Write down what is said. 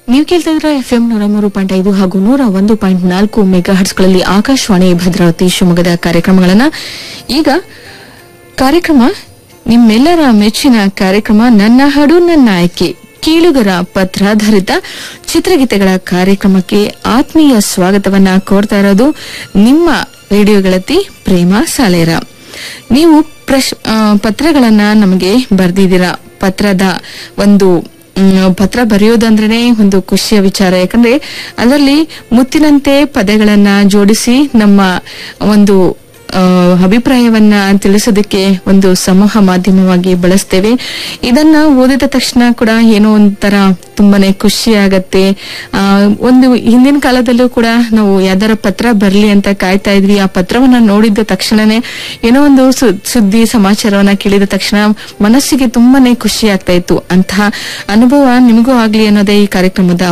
ನೀವು ಕೇಳ್ತಾ ಇದ್ರೆ ಎಫ್ ಎಂ ನೂರ ಮೂರು ಪಾಯಿಂಟ್ ಐದು ಹಾಗೂ ನೂರ ಒಂದು ಪಾಯಿಂಟ್ ನಾಲ್ಕು ಮೆಗಾ ಹರ್ಟ್ಸ್ಗಳಲ್ಲಿ ಆಕಾಶವಾಣಿ ಭದ್ರಾವತಿ ಶಿವಮೊಗ್ಗದ ಕಾರ್ಯಕ್ರಮಗಳನ್ನ ಈಗ ಕಾರ್ಯಕ್ರಮ ನಿಮ್ಮೆಲ್ಲರ ಮೆಚ್ಚಿನ ಕಾರ್ಯಕ್ರಮ ನನ್ನ ಹಾಡು ನನ್ನ ಆಯ್ಕೆ ಕೀಳುಗರ ಪತ್ರಾಧಾರಿತ ಚಿತ್ರಗೀತೆಗಳ ಕಾರ್ಯಕ್ರಮಕ್ಕೆ ಆತ್ಮೀಯ ಸ್ವಾಗತವನ್ನ ಕೋರ್ತಾ ಇರೋದು ನಿಮ್ಮ ರೇಡಿಯೋ ಗೆಳತಿ ಪ್ರೇಮ ಸಾಲೇರ ನೀವು ಪ್ರಶ್ ಆ, ಪತ್ರಗಳನ್ನ ನಮಗೆ ಬರ್ದಿದ್ದೀರಾ ಪತ್ರದ ಒಂದು ಮ್, ಪತ್ರ ಬರೆಯೋದಂದ್ರೇನೆ ಒಂದು ಖುಷಿಯ ವಿಚಾರ ಯಾಕಂದ್ರೆ ಅದರಲ್ಲಿ ಮುತ್ತಿನಂತೆ ಪದಗಳನ್ನ ಜೋಡಿಸಿ ನಮ್ಮ ಒಂದು ಆ, ಅಭಿಪ್ರಾಯವನ್ನ ತಿಳಿಸೋದಕ್ಕೆ ಒಂದು ಸಮೂಹ ಮಾಧ್ಯಮವಾಗಿ ಬಳಸ್ತೇವೆ ಇದನ್ನ ಓದಿದ ತಕ್ಷಣ ಕೂಡ ಏನೋ ಒಂಥರ ತುಂಬಾನೇ ಖುಷಿ ಆಗತ್ತೆ ಆ, ಒಂದು ಹಿಂದಿನ ಕಾಲದಲ್ಲೂ ಕೂಡ ನಾವು ಯಾವ್ದಾರ ಪತ್ರ ಬರ್ಲಿ ಅಂತ ಕಾಯ್ತಾ ಇದ್ವಿ ಆ ಪತ್ರವನ್ನ ನೋಡಿದ ತಕ್ಷಣನೇ ಏನೋ ಒಂದು ಸು- ಸುದ್ದಿ ಸಮಾಚಾರವನ್ನ ಕೇಳಿದ ತಕ್ಷಣ ಮನಸ್ಸಿಗೆ ತುಂಬಾನೇ ಖುಷಿ ಆಗ್ತಾ ಇತ್ತು ಅಂತಹ ಅನುಭವ ನಿಮಗೂ ಆಗ್ಲಿ ಅನ್ನೋದೇ ಈ ಕಾರ್ಯಕ್ರಮದ